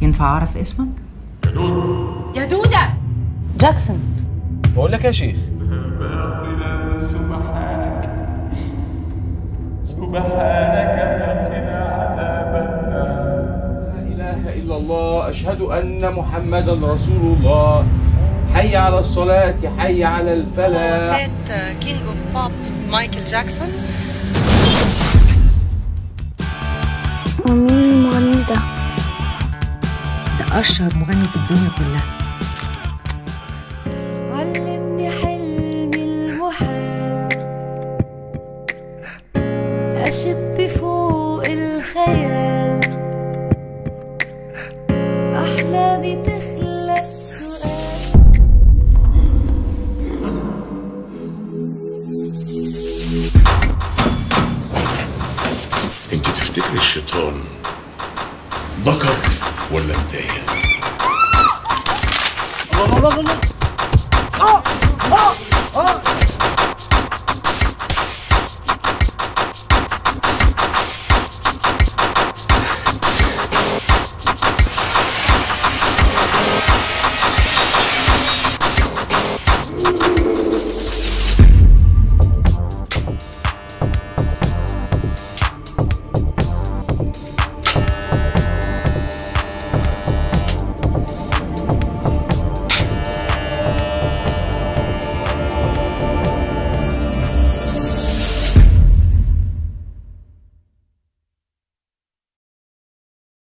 ينفع أعرف اسمك؟ يا دودة جاكسون بقول لك يا شيخ سبحانك سبحانك فقنا عذاب النار لا إله إلا الله أشهد أن محمدا رسول الله حي على الصلاة حي على الفلاح وفاة كينج اوف بوب مايكل جاكسون ومين المغني ده؟ ده أشهر مغني في الدنيا كلها علمني حلمي المحال أشب فوق الخيال أحلامي تخلق سؤال انت تفتكر الشيطان بكر ولا انتهى الله الله الله